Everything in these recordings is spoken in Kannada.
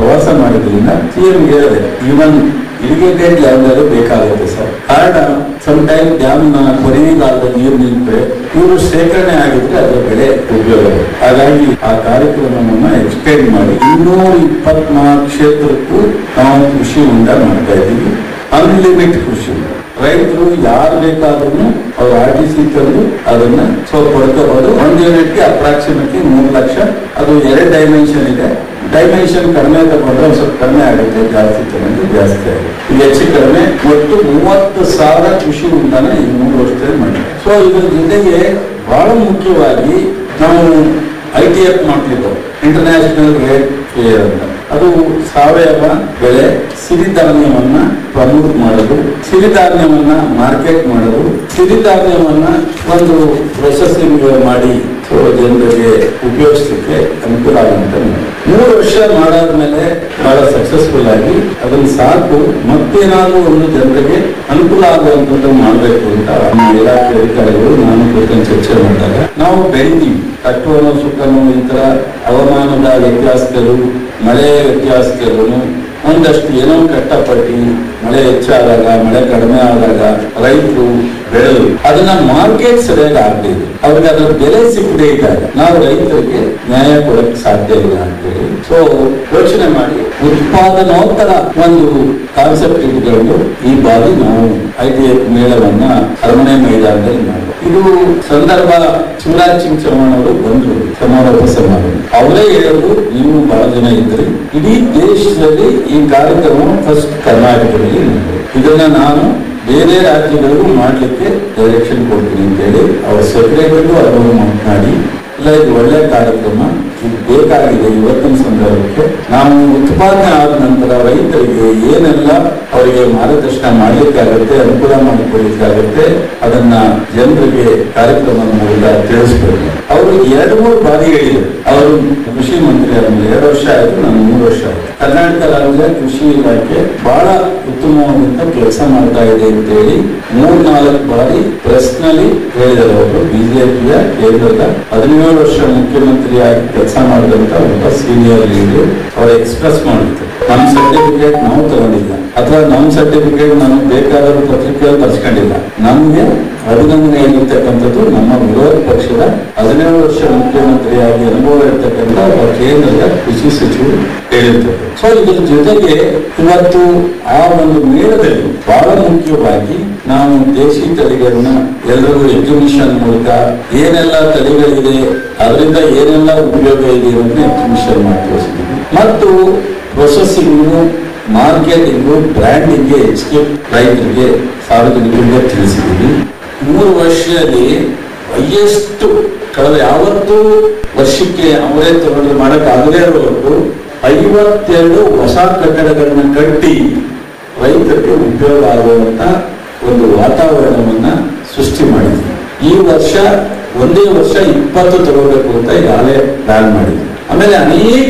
ಪ್ರವಾಸ ಮಾಡಿದ್ರಿಂದ ಸಿಎಂ ಹೇಳಿದೆ ಈವನ್ ಇರಿಗೇಟೆಡ್ ಲ್ಯಾಂಡ್ ಬೇಕಾಗುತ್ತೆ ಸರ್ ಕಾರಣ ಸಮ್ ಟೈಮ್ ಡ್ಯಾಮ್ ನ ಕೊನೆಗಾಲದ ನೀರು ನಿಂತರೆ ಇವರು ಶೇಖರಣೆ ಆಗಿದ್ರೆ ಅದರ ಬೆಳೆ ಉಪಯೋಗ ಹಾಗಾಗಿ ಆ ಕಾರ್ಯಕ್ರಮವನ್ನ ಎಕ್ಸ್ಟೆಂಡ್ ಮಾಡಿ ಇನ್ನೂರ ಇಪ್ಪತ್ನಾಲ್ಕು ಕ್ಷೇತ್ರಕ್ಕೂ ನಾವು ಕೃಷಿ ಹೊಂಡ ಮಾಡ್ತಾ ಇದ್ದೀವಿ ಅನ್ಲಿಮಿಟ್ ಕೃಷಿ ಹೊಂಡ. ರೈತರು ಯಾರು ಬೇಕಾದ್ರೂ ಅವ್ರು ಆರ್ ಟಿ ಸಿ ತಂದು ಅದನ್ನ ಸೊ ಪಡ್ಕೋಬಹುದು ಒಂದು ಯೂನಿಟ್ಗೆ ಅಪ್ರಾಕ್ಸಿಮೇಟ್ಲಿ ಮೂರು ಲಕ್ಷ ಅದು ಎರಡು ಡೈಮೆನ್ಷನ್ ಇದೆ ಡೈಮೆನ್ಷನ್ ಕಡಿಮೆ ತಗೊಂಡ್ರೆ ಒಂದು ಸ್ವಲ್ಪ ಕಡಿಮೆ ಆಗುತ್ತೆ ಜಾಸ್ತಿ ತಗೊಂಡ್ರೆ ಜಾಸ್ತಿ ಆಗುತ್ತೆ ಈಗ ಹೆಚ್ಚು ಕಡಿಮೆ ಒಟ್ಟು ಮೂವತ್ತು ಸಾವಿರ ಕೃಷಿ ಹೊಂಡನ ಈ ಮೂರು ವರ್ಷದಲ್ಲಿ ಮಾಡಿದೆ ಸೊ ಇದ್ರ ಜೊತೆಗೆ ಬಹಳ ಮುಖ್ಯವಾಗಿ ನಾವು ಐ ಟಿ ಎಫ್ ಮಾಡ್ತಿದ್ದೆವು ಇಂಟರ್ನ್ಯಾಷನಲ್ ರೇಟ್ ಫೇರ್ ಅಂತ ಅದು ಸಾವಯವ ಬೆಳೆ ಸಿರಿಧಾನ್ಯವನ್ನ ಪ್ರಮೋಟ್ ಮಾಡೋದು ಸಿರಿಧಾನ್ಯವನ್ನ ಮಾರ್ಕೆಟ್ ಮಾಡೋದು ಸಿರಿಧಾನ್ಯವನ್ನ ಒಂದು ಪ್ರೊಸೆಸಿಂಗ್ ಮಾಡಿ ಸೊ ಜನರಿಗೆ ಉಪಯೋಗಿಸ್ಲಿಕ್ಕೆ ಅನುಕೂಲ ಆಗುವಂತ ಮಾಡಿ. ಮೂರು ವರ್ಷ ಮಾಡಾದ್ಮೇಲೆ ಬಹಳ ಸಕ್ಸಸ್ಫುಲ್ ಆಗಿ ಅದನ್ನ ಸಾಕು ಮತ್ತೇನಾದ್ರೂ ಒಂದು ಜನರಿಗೆ ಅನುಕೂಲ ಆಗುವಂತದ್ದು ಮಾಡಬೇಕು ಅಂತ ನಮ್ಮ ಇಲಾಖೆ ಅಧಿಕಾರಿಗಳು ನಾನು ಕುರಿತಂತೆ ಚರ್ಚೆ ಮಾಡಿದಾಗ ನಾವು ಬೆಳಿತೀವಿ ಕಟ್ಟುವನು ಸುಖನು ಈ ತರ ಹವಾಮಾನದ ವ್ಯತ್ಯಾಸಗಳು ಮಳೆ ವ್ಯತ್ಯಾಸಗಳು ಒಂದಷ್ಟು ಏನೋ ಕಷ್ಟಪಟ್ಟು ಮಳೆ ಹೆಚ್ಚಾದಾಗ ಮಳೆ ಕಡಿಮೆ ಆದಾಗ ರೈತರು ಬೆಳೆದು ಅದನ್ನ ಮಾರ್ಕೆಟ್ ಸರಿಯಾಗಿ ಆಗ್ತಿದೆ ಅವ್ರಿಗೆ ಅದ್ರ ಬೆಲೆ ಸಿಕ್ಕದೇ ಇದ್ದಾಗ ನಾವು ರೈತರಿಗೆ ನ್ಯಾಯ ಕೊಡಕ್ ಸಾಧ್ಯ ಇಲ್ಲ ಅಂತೇಳಿ ಸೊ ಯೋಚನೆ ಮಾಡಿ ಉತ್ಪಾದನೋತ್ತರ ಒಂದು ಕಾನ್ಸೆಪ್ಟ್ ಇಟ್ಕೊಂಡು ಈ ಬಾರಿ ನಾವು ಐ ಟಿ ಎಫ್ ಮೇಳವನ್ನ ಅರಮನೆ ಮೈದಾನದಲ್ಲಿ ಮಾಡಿದ್ವಿ ಇದು ಸಂದರ್ಭ ಶಿವರಾಜ್ ಸಿಂಗ್ ಚೌಹಾಣ್ ಅವರು ಬಂದ್ರು ಸಮಾರೋಪ ಸಮಾರಂಭ ಅವರೇ ಹೇಳೋದು ನೀವು ಬಹಳ ಜನ ಇದ್ರಿ ಇಡೀ ದೇಶದಲ್ಲಿ ಈ ಕಾರ್ಯಕ್ರಮ ಫಸ್ಟ್ ಕರ್ನಾಟಕದಲ್ಲಿ ನಡೆದಿದೆ. ಇದನ್ನ ನಾನು ಬೇರೆ ರಾಜ್ಯಗಳಿಗೂ ಮಾಡ್ಲಿಕ್ಕೆ ಡೈರೆಕ್ಷನ್ ಕೊಡ್ತೀನಿ ಅಂತೇಳಿ ಅವ್ರ ಸೆಕ್ರೆಟರಿಗೂ ಅನುಭವ ಮಾತನಾಡಿ ಇಲ್ಲ ಇದು ಒಳ್ಳೆ ಕಾರ್ಯಕ್ರಮ ಇದು ಬೇಕಾಗಿದೆ ಇವತ್ತಿನ ಸಂದರ್ಭಕ್ಕೆ ನಾವು ಉತ್ಪಾದನೆ ಆದ ನಂತರ ರೈತರಿಗೆ ಏನೆಲ್ಲ ಅವರಿಗೆ ಮಾರ್ಗದರ್ಶನ ಮಾಡ್ಲಿಕ್ಕಾಗತ್ತೆ ಅನುಕೂಲ ಮಾಡಿಕೊಡ್ಲಿಕ್ಕಾಗತ್ತೆ ಅದನ್ನ ಜನರಿಗೆ ಕಾರ್ಯಕ್ರಮದ ಮೂಲಕ ತಿಳಿಸ್ಬೇಕು ಅವರು ಎರಡು ಮೂರು ಬಾರಿ ಹೇಳಿದರು ಅವರು ಕೃಷಿ ಮಂತ್ರಿ ಆದ್ಮೇಲೆ ಎರಡು ವರ್ಷ ಆಯ್ತು ನಾನು ಮೂರು ವರ್ಷ ಆಯ್ತು ಕರ್ನಾಟಕ ರಾಜ್ಯ ಕೃಷಿ ಇಲಾಖೆ ಬಹಳ ಉತ್ತಮವಾದಂತ ಕೆಲಸ ಮಾಡ್ತಾ ಇದೆ ಅಂತ ಹೇಳಿ ಮೂರ್ ನಾಲ್ಕು ಬಾರಿ ಪ್ರೆಸ್ ನಲ್ಲಿ ಹೇಳಿದರು ಅವರು ಬಿಜೆಪಿಯ ಕೇಂದ್ರದ ಹದಿನೇಳು ವರ್ಷ ಮುಖ್ಯಮಂತ್ರಿಯಾಗಿ ಕೆಲಸ ಮಾಡಿದಂತ ಒಬ್ಬ ಸೀನಿಯರ್ ಲೀಡರ್ ಅವರು ಎಕ್ಸ್ಪ್ರೆಸ್ ಮಾಡಿದ್ರು ನಮ್ಮ ಸರ್ಟಿಫಿಕೇಟ್ ನಾವು ತಗೊಂಡಿಲ್ಲ ಅಥವಾ ನಮ್ಮ ಸರ್ಟಿಫಿಕೇಟ್ ನಮಗೆ ಬೇಕಾದರೂ ಪತ್ರಿಕೆಯಲ್ಲಿ ಬರ್ಸ್ಕೊಂಡಿಲ್ಲ ನಮ್ಗೆ ಅಭಿನಂದನೆ ಇರತಕ್ಕಂಥದ್ದು ನಮ್ಮ ವಿರೋಧ ಪಕ್ಷದ ಹದಿನೇಳು ವರ್ಷ ಮುಖ್ಯಮಂತ್ರಿಯಾಗಿ ಅನುಭವ ಇರತಕ್ಕಂಥ ಒಬ್ಬ ಕೇಂದ್ರದ ಕೃಷಿ ಸಚಿವರು ಹೇಳಿರ್ತಾರೆ ಸೊ ಇದ್ರ ಜೊತೆಗೆ ಇವತ್ತು ಆ ಒಂದು ಮೇಳದಲ್ಲಿ ಬಹಳ ಮುಖ್ಯವಾಗಿ ನಾವು ದೇಶಿ ತಳಿಗಳನ್ನ ಎಲ್ಲರಿಗೂ ಎಕ್ಸಿಬಿಷನ್ ಮೂಲಕ ಏನೆಲ್ಲ ತಳಿಗಳಿದೆ ಅದರಿಂದ ಏನೆಲ್ಲ ಉಪಯೋಗ ಇದೆ ಅನ್ನೋದನ್ನ ಎಕ್ಸಿಬಿಷನ್ ಮಾಡಿ ತೋರಿಸಿದ್ದೀವಿ ಮತ್ತು ಪ್ರೊಸೆಸಿಂಗು ಮಾರ್ಕೆಟಿಂಗು ಬ್ರ್ಯಾಂಡಿಂಗ್ಗೆ ಹೆಚ್ಚಿಗೆ ರೈತರಿಗೆ ಸಾರ್ವಜನಿಕರಿಗೆ ತಿಳಿಸಿದ್ದೀವಿ ಮೂರು ವರ್ಷದಲ್ಲಿ ಹೈಯೆಸ್ಟ್ ಕಳೆದ ಯಾವತ್ತೂ ವರ್ಷಕ್ಕೆ ಅವರೇ ತಗೊಂಡು ಮಾಡಕ್ ಆಗದೇ ಇರೋವರೆಗೂ ಐವತ್ತೆರಡು ಹೊಸ ಕಟ್ಟಡಗಳನ್ನ ಕಟ್ಟಿ ರೈತರಿಗೆ ಉಪಯೋಗ ಆಗುವಂತ ಒಂದು ವಾತಾವರಣವನ್ನ ಸೃಷ್ಟಿ ಮಾಡಿದ್ವಿ ಈ ವರ್ಷ ಒಂದೇ ವರ್ಷ ಇಪ್ಪತ್ತು ತಗೋಬೇಕು ಅಂತ ಈಗಾಗಲೇ ಪ್ಲಾನ್ ಮಾಡಿದ್ವಿ ಆಮೇಲೆ ಅನೇಕ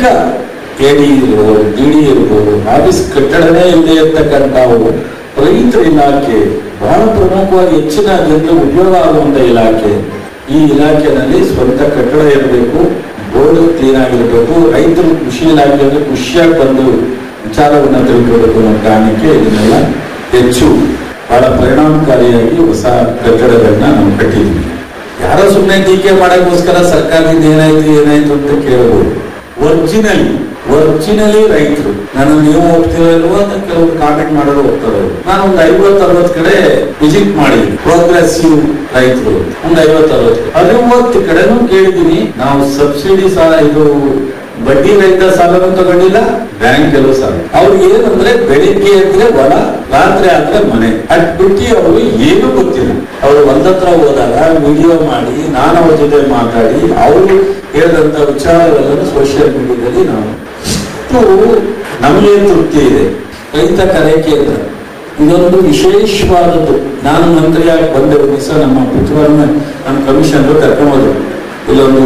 ಎಡಿ ಇರ್ಬೋದು ಡಿಡಿ ಇರ್ಬೋದು ಆಫೀಸ್ ಕಟ್ಟಡನೇ ಇಲ್ಲದೆ ಇರ್ತಕ್ಕಂಥವು ರೈತರ ಇಲಾಖೆ ಬಹಳ ಪ್ರಮುಖವಾಗಿ ಹೆಚ್ಚಿನ ಜನರಿಗೆ ಉಪಯೋಗ ಆಗುವಂತ ಇಲಾಖೆ ಈ ಇಲಾಖೆನಲ್ಲಿ ಸ್ವಂತ ಕಟ್ಟಡ ಇರಬೇಕು ಬೋರ್ಡ್ ಕ್ಲೀನ್ ಆಗಿರಬೇಕು ರೈತರು ಕೃಷಿ ಇಲಾಖೆಯಲ್ಲಿ ಖುಷಿಯಾಗಿ ಬಂದು ವಿಚಾರವನ್ನ ತಿಳ್ಕೊಬೇಕು ಅನ್ನೋ ಕಾರಣಕ್ಕೆ ಇದನ್ನೆಲ್ಲ ಹೆಚ್ಚು ಬಹಳ ಪರಿಣಾಮಕಾರಿಯಾಗಿ ಹೊಸ ಕಟ್ಟಡಗಳನ್ನ ನಾವು ಕಟ್ಟಿದ್ವಿ ಯಾರೋ ಸುಮ್ಮನೆ ಟೀಕೆ ಮಾಡಕ್ಕೋಸ್ಕರ ಸರ್ಕಾರದಿಂದ ಏನಾಯ್ತು ಏನಾಯ್ತು ಅಂತ ಕೇಳಬಹುದು ಒರಿಜಿನಲಿ ಒರಿಜಿನಲಿ ರೈತರು ನಾನು ನೀವು ಹೋಗ್ತೀರೋ ಇಲ್ವೋ ಅಂತ ಕೆಲವರು ಕಾಮೆಂಟ್ ಮಾಡೋರು ಹೋಗ್ತಾರೆ ನಾನು ಒಂದು ಐವತ್ತು ಅರವತ್ತು ಕಡೆ ವಿಸಿಟ್ ಮಾಡಿದ್ವಿ ಪ್ರೋಗ್ರೆಸಿವ್ ರೈತರು ಒಂದು ಐವತ್ತು ಅರವತ್ತು ಅರವತ್ತು ಕಡೆನೂ ಕೇಳಿದೀನಿ ನಾವು ಸಬ್ಸಿಡಿ ಸಾಲ ಇದು ಬಡ್ಡಿ ರಹಿತ ಸಾಲನೂ ತಗೊಂಡಿಲ್ಲ ಬ್ಯಾಂಕ್ ಎಲ್ಲೂ ಸಾಲ ಅವ್ರಿಗೆ ಏನಂದ್ರೆ ಬೆಳಿಗ್ಗೆ ಎದ್ರೆ ಹೊಲ ರಾತ್ರಿ ಆದ್ರೆ ಮನೆ ಅಟ್ ಬಿಟ್ಟು ಅವರು ಏನು ಗೊತ್ತಿಲ್ಲ ಅವರು ಒಂದತ್ರ ಹೋದಾಗ ವಿಡಿಯೋ ಮಾಡಿ ನಾನು ಅವ್ರ ಜೊತೆ ಮಾತಾಡಿ ಅವರು ಹೇಳಿದಂತ ವಿಚಾರಗಳನ್ನು ಸೋಷಿಯಲ್ ಮೀಡಿಯಾದಲ್ಲಿ ನಾವು ಇಷ್ಟು ನಮಗೆ ತೃಪ್ತಿ ಇದೆ ರೈತ ಕರೆ ಕೇಂದ್ರ ಇದೊಂದು ವಿಶೇಷವಾದದ್ದು ನಾನು ಮಂತ್ರಿಯಾಗಿ ಬಂದೆ ಒಂದು ದಿವಸ ನಮ್ಮ ಪುತ್ರರನ್ನ ನಮ್ಮ ಕಮಿಷನ್ ಕರ್ಕೊಂಡ್ರು ಇಲ್ಲೊಂದು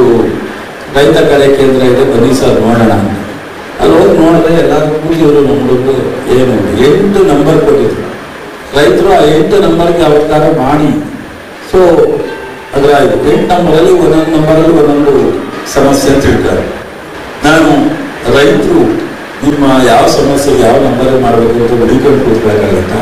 ರೈತ ಕರೆ ಕೇಂದ್ರ ಇದೆ ಬನ್ನಿ ಸರ್ ನೋಡೋಣ ಅಂತ ಅಲ್ಲಿ ಹೋಗಿ ನೋಡಿದ್ರೆ ಎಲ್ಲರೂ ಕೂತಿದ್ರು ನಮ್ಮ ಹುಡುಗರು ಏನು ಎಂಟು ನಂಬರ್ ಕೊಟ್ಟಿದ್ರು ರೈತರು ಆ ಎಂಟು ನಂಬರ್ಗೆ ಅವತಾರ ಮಾಡಿ ಸೊ ಅದರ ಎಂಟು ನಂಬರಲ್ಲಿ ಒಂದೊಂದು ನಂಬರಲ್ಲಿ ಒಂದೊಂದು ಸಮಸ್ಯೆ ತಿಳ್ತಾರೆ ನಾನು ರೈತರು ನಿಮ್ಮ ಯಾವ ಸಮಸ್ಯೆ ಯಾವ ನಂಬರ್ ಮಾಡಬೇಕು ಅಂತ ಹುಡುಕೊಂಡು ಕೂತ್ಬೇಕಾಗತ್ತಾ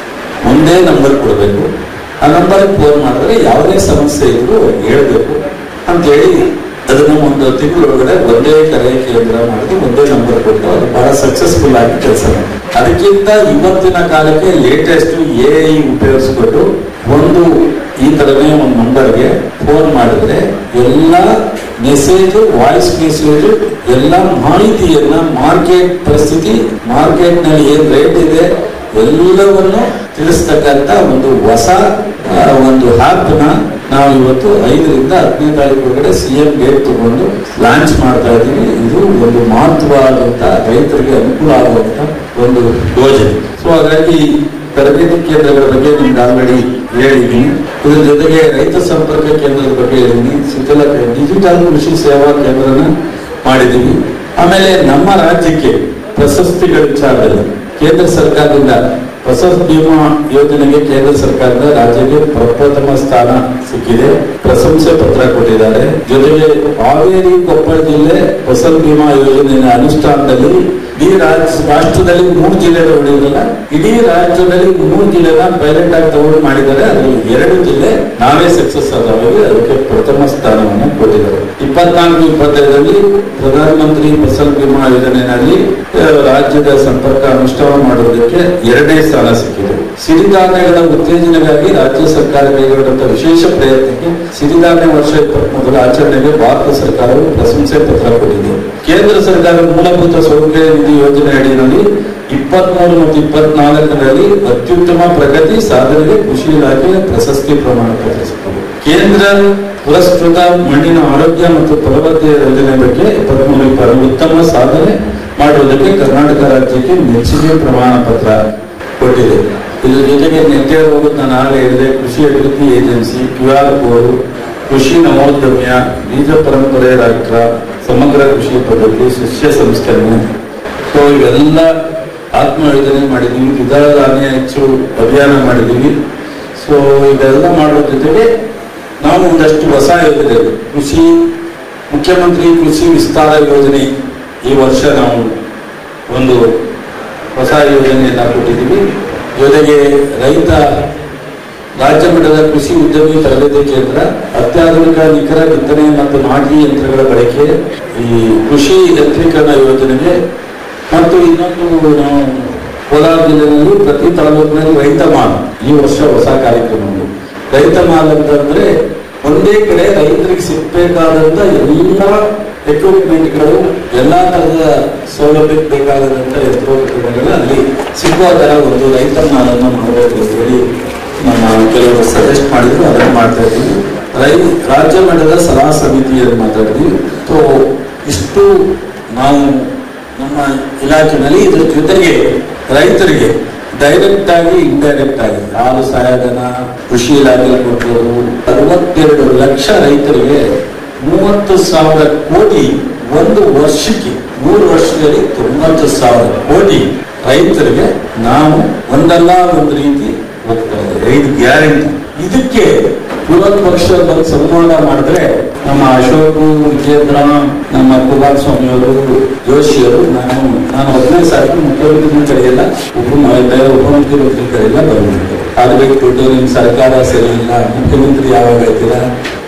ಒಂದೇ ನಂಬರ್ ಕೊಡಬೇಕು ಆ ನಂಬರ್ಗೆ ಫೋನ್ ಮಾಡಿದ್ರೆ ಯಾವುದೇ ಸಮಸ್ಯೆ ಇದ್ರೂ ಹೇಳ್ಬೇಕು ಅಂತೇಳಿ ಅದನ್ನು ಒಂದು ತಿಂಗಳೊಳಗಡೆ ಒಂದೇ ಕರೆ ಕೇಂದ್ರ ಮಾಡಿ ಒಂದೇ ನಂಬರ್ ಕೊಟ್ಟು ಅದು ಬಹಳ ಸಕ್ಸಸ್ಫುಲ್ ಆಗಿ ಕೆಲಸ ಮಾಡಿ ಅದಕ್ಕಿಂತ ಇವತ್ತಿನ ಕಾಲಕ್ಕೆ ಲೇಟೆಸ್ಟ್ ಎ ಐ ಉಪಯೋಗಿಸ್ಬಿಟ್ಟು ಒಂದು ಈ ತರನೇ ಒಂದು ನಂಬರ್ಗೆ ಫೋನ್ ಮಾಡಿದ್ರೆ ಎಲ್ಲ ಮೆಸೇಜ್ ವಾಯ್ಸ್ ಮೆಸೇಜ್ ಎಲ್ಲ ಮಾಹಿತಿಯನ್ನ ಮಾರ್ಕೆಟ್ ಪರಿಸ್ಥಿತಿ ಮಾರ್ಕೆಟ್ ನಲ್ಲಿ ಏನ್ ರೇಟ್ ಇದೆ ಎಲ್ಲವನ್ನು ತಿಳಿಸ್ತಕ್ಕಂತ ಒಂದು ಹೊಸ ಆ, ಒಂದು ಆಪ್ ನ ನಾವು ಇವತ್ತು ಐದರಿಂದ ಹತ್ತನೇ ತಾರೀಕು ಒಳಗಡೆ ಸಿ ಎಂ ಗೇಟ್ ತಗೊಂಡು ಲಾಂಚ್ ಮಾಡ್ತಾ ಇದ್ದೀವಿ ಇದು ಒಂದು ಮಹತ್ವವಾದಂತ ರೈತರಿಗೆ ಅನುಕೂಲ ಆಗುವಂತ ಒಂದು ಯೋಜನೆ ಸೊ ಹಾಗಾಗಿ ತರಬೇತಿ ಕೇಂದ್ರಗಳ ಬಗ್ಗೆ ನಿಮ್ಗೆ ಆಲ್ರೆಡಿ ಹೇಳಿದ್ದೀನಿ ಇದ್ರ ಜೊತೆಗೆ ರೈತ ಸಂಪರ್ಕ ಕೇಂದ್ರದ ಬಗ್ಗೆ ಹೇಳಿದ್ದೀನಿ ಸುತ್ತಲ ಡಿಜಿಟಲ್ ಕೃಷಿ ಸೇವಾ ಕೇಂದ್ರನ ಮಾಡಿದ್ದೀವಿ ಆಮೇಲೆ ನಮ್ಮ ರಾಜ್ಯಕ್ಕೆ ಪ್ರಶಸ್ತಿಗಳ ವಿಚಾರದಲ್ಲಿ ಕೇಂದ್ರ ಸರ್ಕಾರದಿಂದ ಫಸಲ್ ಬಿಮಾ ಯೋಜನೆಗೆ ಕೇಂದ್ರ ಸರ್ಕಾರದ ರಾಜ್ಯಕ್ಕೆ ಪ್ರಪ್ರಥಮ ಸ್ಥಾನ ಸಿಕ್ಕಿದೆ ಪ್ರಶಂಸೆ ಪತ್ರ ಕೊಟ್ಟಿದ್ದಾರೆ ಜೊತೆಗೆ ಹಾವೇರಿ ಕೊಪ್ಪಳ ಜಿಲ್ಲೆ ಫಸಲ್ ಬಿಮಾ ಯೋಜನೆಯ ಅನುಷ್ಠಾನದಲ್ಲಿ ಇಡೀ ರಾಜ್ಯ ರಾಷ್ಟ್ರದಲ್ಲಿ ಮೂರು ಜಿಲ್ಲೆಗಳು ಉಳಿದಿಲ್ಲ ಇಡೀ ರಾಜ್ಯದಲ್ಲಿ ಮೂರು ಜಿಲ್ಲೆನ ಪೈಲಟ್ ಆಗಿ ತಗೊಂಡು ಮಾಡಿದ್ದಾರೆ ಅದರಲ್ಲಿ ಎರಡು ಜಿಲ್ಲೆ ನಾವೇ ಸಕ್ಸಸ್ ಆದವಾಗಿ ಅದಕ್ಕೆ ಪ್ರಥಮ ಸ್ಥಾನವನ್ನು ಕೊಟ್ಟಿದ್ದಾರೆ ಇಪ್ಪತ್ನಾಲ್ಕು ಇಪ್ಪತ್ತೈದರಲ್ಲಿ ಪ್ರಧಾನಮಂತ್ರಿ ಫಸಲ್ ಬಿಮಾ ಯೋಜನೆಯಲ್ಲಿ ಆ, ರಾಜ್ಯದ ಸಂಪರ್ಕ ಅನುಷ್ಠಾನ ಮಾಡುವುದಕ್ಕೆ ಎರಡನೇ ಸ್ಥಾನ ಸಿಕ್ಕಿದೆ ಸಿರಿಧಾನ್ಯಗಳ ಉತ್ತೇಜನೆಗಾಗಿ ರಾಜ್ಯ ಸರ್ಕಾರ ಕೈಗೊಂಡಂತ ವಿಶೇಷ ಪ್ರಯತ್ನಕ್ಕೆ ಸಿರಿಧಾನ್ಯ ವರ್ಷ ಇಪ್ಪತ್ಮೂರರ ಆಚರಣೆಗೆ ಭಾರತ ಸರ್ಕಾರವು ಪ್ರಶಂಸೆ ಪತ್ರ ಕೊಟ್ಟಿದೆ ಕೇಂದ್ರ ಸರ್ಕಾರ ಮೂಲಭೂತ ಸೌಕರ್ಯ ನಿಧಿ ಯೋಜನೆ ಅಡಿಯಲ್ಲಿ ಇಪ್ಪತ್ಮೂರು ಮತ್ತು ಇಪ್ಪತ್ನಾಲ್ಕರಲ್ಲಿ ಅತ್ಯುತ್ತಮ ಪ್ರಗತಿ ಸಾಧನೆಗೆ ಕೃಷಿ ಇಲಾಖೆ ಪ್ರಶಸ್ತಿ ಪ್ರಮಾಣ ಪತ್ರ ಸಿಕ್ಕಿದೆ ಕೇಂದ್ರ ಪುರಸ್ಕೃತ ಮಣ್ಣಿನ ಆರೋಗ್ಯ ಮತ್ತು ಫಲವತ್ತತೆಯ ಯೋಜನೆ ಬಗ್ಗೆ ಇಪ್ಪತ್ಮೂರು ಇಪ್ಪತ್ತು ಉತ್ತಮ ಸಾಧನೆ ಮಾಡುವುದಕ್ಕೆ ಕರ್ನಾಟಕ ರಾಜ್ಯಕ್ಕೆ ಮೆಚ್ಚುಗೆ ಪ್ರಮಾಣ ಪತ್ರ ಕೊಟ್ಟಿದೆ ಇದ್ರ ಜೊತೆಗೆ ನೆಟ್ಟೆ ಹೋಗೋದು ನಾನು ಆಗಲೇ ಹೇಳಿದೆ ಕೃಷಿ ಅಭಿವೃದ್ಧಿ ಏಜೆನ್ಸಿ ಕ್ಯೂ ಆರ್ ಕೋಡ್ ಕೃಷಿ ನವೋದ್ಯಮ್ಯ ಬೀಜ ಪರಂಪರೆ ರಾಷ್ಟ್ರ ಸಮಗ್ರ ಕೃಷಿ ಪದ್ಧತಿ ಸಸ್ಯ ಸಂಸ್ಕರಣೆ ಸೊ ಇವೆಲ್ಲ ಆತ್ಮ ಯೋಜನೆ ಮಾಡಿದ್ದೀವಿ ದ್ವಿದಳ ಧಾನ್ಯ ಹೆಚ್ಚು ಅಭಿಯಾನ ಮಾಡಿದ್ದೀವಿ ಸೊ ಇದೆಲ್ಲ ಮಾಡೋದ್ರ ಜೊತೆಗೆ ನಾವು ಒಂದಷ್ಟು ಹೊಸ ಯೋಜನೆ ಕೃಷಿ ಮುಖ್ಯಮಂತ್ರಿ ಕೃಷಿ ವಿಸ್ತಾರ ಯೋಜನೆ ಈ ವರ್ಷ ನಾವು ಒಂದು ಹೊಸ ಯೋಜನೆಯನ್ನ ಕೊಟ್ಟಿದ್ದೀವಿ ಜೊತೆಗೆ ರೈತ ರಾಜ್ಯ ಮಟ್ಟದ ಕೃಷಿ ಉದ್ಯಮಿ ತರಬೇತಿ ಕೇಂದ್ರ ಅತ್ಯಾಧುನಿಕ ನಿಖರ ಬಿತ್ತನೆ ಮತ್ತು ನಾಟಿ ಯಂತ್ರಗಳ ಬಳಕೆ ಈ ಕೃಷಿ ಯಂತ್ರೀಕರಣ ಯೋಜನೆಗೆ ಮತ್ತು ಇನ್ನೊಂದು ನಾವು ಕೋಲಾರ ಜಿಲ್ಲೆಯಲ್ಲಿ ಪ್ರತಿ ತಾಲೂಕಿನಲ್ಲಿ ರೈತ ಮಾಲ್ ಈ ವರ್ಷ ಹೊಸ ಕಾರ್ಯಕ್ರಮ ಉಂಟು. ರೈತ ಮಾಲ್ ಅಂತಂದ್ರೆ ಒಂದೇ ಕಡೆ ರೈತರಿಗೆ ಸಿಗ್ಬೇಕಾದಂತ ಎಲ್ಲ ಎಕ್ವಿಪ್ಮೆಂಟ್ಗಳು ಎಲ್ಲಾ ತರದ ಸೌಲಭ್ಯಕ್ಕೆ ಬೇಕಾದಂತ ಯಂತ್ರೋಪಕರಣಗಳು ಅಲ್ಲಿ ಸಿಗುವ ತರ ಒಂದು ರೈತ ಮಾಲನ್ನು ಮಾಡಬೇಕು ಅಂತ ಹೇಳಿ ನಮ್ಮ ಕೆಲವರು ಸಜೆಸ್ಟ್ ಮಾಡಿದ್ರು ಅದನ್ನು ಮಾಡ್ತಾ ಇದ್ದೀವಿ ರೈ ರಾಜ್ಯ ಮಟ್ಟದ ಸಲಹಾ ಸಮಿತಿಯನ್ನು ಮಾತಾಡಿದ್ವಿ ಸೊ ಇಷ್ಟು ನಾವು ನಮ್ಮ ಇಲಾಖೆನಲ್ಲಿ ಇದ್ರ ಜೊತೆಗೆ ರೈತರಿಗೆ ಡೈರೆಕ್ಟ್ ಆಗಿ ಇಂಡೈರೆಕ್ಟ್ ಆಗಿ ಹಾಲು ಸಹಾಯಧನ ಕೃಷಿ ಇಲಾಖೆ ಕೊಟ್ಟರು ಅರವತ್ತೆರಡು ಲಕ್ಷ ರೈತರಿಗೆ ಮೂವತ್ತು ಸಾವಿರ ಕೋಟಿ ಒಂದು ವರ್ಷಕ್ಕೆ ಮೂರು ವರ್ಷದಲ್ಲಿ ತೊಂಬತ್ತು ಸಾವಿರ ಕೋಟಿ ರೈತರಿಗೆ ನಾವು ಒಂದಲ್ಲ ಒಂದು ರೀತಿ ಹೋಗ್ತಾ ಇದೆ ಐದು ಗ್ಯಾರಂಟಿ ಇದಕ್ಕೆ ವಿರೋಧ ಪಕ್ಷ ಬಂದು ಸಂವಾದ ಮಾಡಿದ್ರೆ ನಮ್ಮ ಅಶೋಕ್ ವಿಜೇಂದ್ರ ನಮ್ಮ ಕುಮಾರಸ್ವಾಮಿ ಅವರು ಜೋಶಿಯವರು ನಾನು ನಾನು ಹದಿನೈದು ಸಾವಿರ ಮುಖ್ಯಮಂತ್ರಿ ಕಡೆ ಎಲ್ಲ ಉಪ ಉಪಮುಖ್ಯಮಂತ್ರಿ ಕಡೆ ಎಲ್ಲ ಬಂದ್ಬಿಟ್ಟು ಅದು ಬಿಟ್ಬಿಟ್ಟು ನಿಮ್ ಸರ್ಕಾರ ಸರಿ ಇಲ್ಲ ಮುಖ್ಯಮಂತ್ರಿ ಯಾವಾಗ ಹೇಳ್ತೀರಾ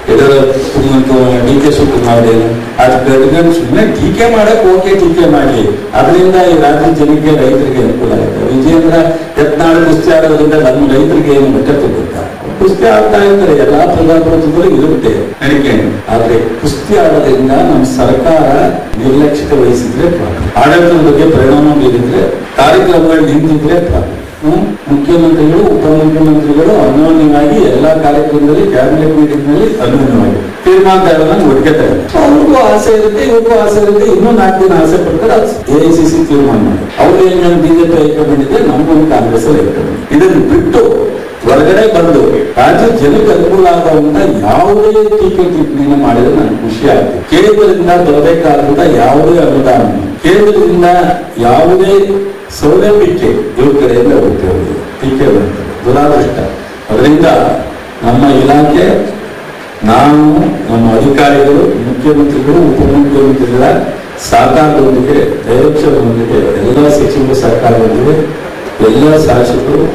ಯಡಿಯೂರಪ್ಪ ಡಿ ಕೆ ಶಿವಕುಮಾರ್ ಏನು ಅದು ಕಟ್ಕೊಂಡು ಸುಮ್ಮನೆ ಟೀಕೆ ಮಾಡಕ್ ಓಕೆ ಟೀಕೆ ಮಾಡಿ ಅದರಿಂದ ಈ ರಾಜ್ಯ ಜನಕ್ಕೆ ರೈತರಿಗೆ ಅನುಕೂಲ ಆಗುತ್ತೆ ವಿಜೇಂದ್ರ ಯತ್ನಾಳು ಕುಸ್ತಿ ಆಡೋದ್ರಿಂದ ನಮ್ಮ ರೈತರಿಗೆ ಏನು ಬೆಟ್ಟ ತಗೋತಾ ಕುಸ್ತಿ ಆಡ್ತಾ ಇರ್ತಾರೆ ಎಲ್ಲಾ ಪ್ರಜಾಪ್ರಭುತ್ವಗಳು ಇರುತ್ತೆ ನನಗೆ ಆದ್ರೆ ಕುಸ್ತಿ ಆಡೋದ್ರಿಂದ ನಮ್ಮ ಸರ್ಕಾರ ನಿರ್ಲಕ್ಷ್ಯತೆ ವಹಿಸಿದ್ರೆ ಪ್ರಾಬ್ಲಮ್ ಆಡಳಿತದ ಬಗ್ಗೆ ಪರಿಣಾಮ ಬೀರಿದ್ರೆ ಕಾರ್ಯಕ್ರಮಗಳು ನಿಂತಿದ್ರೆ ಪ್ರಾಬ್ಲಮ್ ಹ್ಮ್? ಮುಖ್ಯಮಂತ್ರಿಗಳು ಉಪಮುಖ್ಯಮಂತ್ರಿಗಳು ಅನ್ಯೋನ್ಯವಾಗಿ ಎಲ್ಲಾ ಕಾರ್ಯಕ್ರಮದಲ್ಲಿ ಕ್ಯಾಬಿನೆಟ್ ಮೀಟಿಂಗ್ ನಲ್ಲಿ ಅನ್ಯೋನ್ಯವಾಗಿ ತೀರ್ಮಾನಗಳನ್ನ ಒಟ್ಟಿಗೆ ತಗೊಂಡು ಅವ್ರಿಗೂ ಆಸೆ ಇರುತ್ತೆ ಇವ್ರಿಗೂ ಆಸೆ ಇರುತ್ತೆ ಇನ್ನೂ ನಾಲ್ಕು ದಿನ ಆಸೆ ಪಡ್ತಾರೆ ಎ ಐ ಸಿ ಸಿ ತೀರ್ಮಾನ ಮಾಡಿ ಅವ್ರು ಏನ್ ಬಿಜೆಪಿ ಹೈಕಮಾಂಡ್ ಇದೆ ನಮ್ಗೊಂದು ಕಾಂಗ್ರೆಸ್ ಹೈಕಮಾಂಡ್ ಇದನ್ನು ಬಿಟ್ಟು ಹೊರಗಡೆ ಬಂದು ರಾಜ್ಯ ಜನಕ್ಕೆ ಅನುಕೂಲ ಆಗುವಂತ ಯಾವುದೇ ಟೀಕೆ ಟಿಪ್ಪಣಿಯನ್ನು ಮಾಡಿದ್ರೆ ನನಗೆ ಖುಷಿ ಆಗುತ್ತೆ ಕೇಂದ್ರದಿಂದ ಬರಬೇಕಾದಂತ ಯಾವುದೇ ಅನುದಾನ ಕೇಂದ್ರದಿಂದ ಯಾವುದೇ ಸೌಲಭ್ಯಕ್ಕೆ ಇವ್ರ ಕಡೆಯಿಂದ ಹೋಗ್ತೇವೆ ಟೀಕೆ ಬರ್ತದೆ ದುರಾದೃಷ್ಟ ಅದರಿಂದ ನಮ್ಮ ಇಲಾಖೆ ನಾವು ನಮ್ಮ ಅಧಿಕಾರಿಗಳು ಮುಖ್ಯಮಂತ್ರಿಗಳು ಉಪಮುಖ್ಯಮಂತ್ರಿಗಳ ಸಹಕಾರದೊಂದಿಗೆ ದೈವಕ್ಷದೊಂದಿಗೆ ಎಲ್ಲ ಸಚಿವರ ಸಹಕಾರದೊಂದಿಗೆ ಎಲ್ಲ ಶಾಸಕರು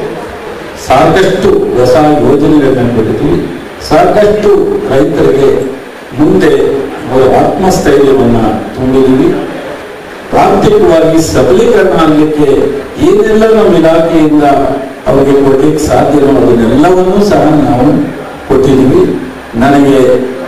ಸಾಕಷ್ಟು ಹೊಸ ಯೋಜನೆಗಳನ್ನ ಕೊಟ್ಟಿದ್ದೀವಿ ಸಾಕಷ್ಟು ರೈತರಿಗೆ ಮುಂದೆ ಅವರ ಆತ್ಮಸ್ಥೈರ್ಯವನ್ನ ತುಂಬಿದ್ದೀವಿ ಆರ್ಥಿಕವಾಗಿ ಸಬಲೀಕರಣ ಆಗಲಿಕ್ಕೆ ಏನೆಲ್ಲ ನಮ್ಮ ಇಲಾಖೆಯಿಂದ ಅವರಿಗೆ ಕೊಡ್ಲಿಕ್ಕೆ ಸಾಧ್ಯನೋ ಅದನ್ನೆಲ್ಲವನ್ನೂ ಸಹ ನಾವು ಕೊಟ್ಟಿದ್ದೀವಿ ನನಗೆ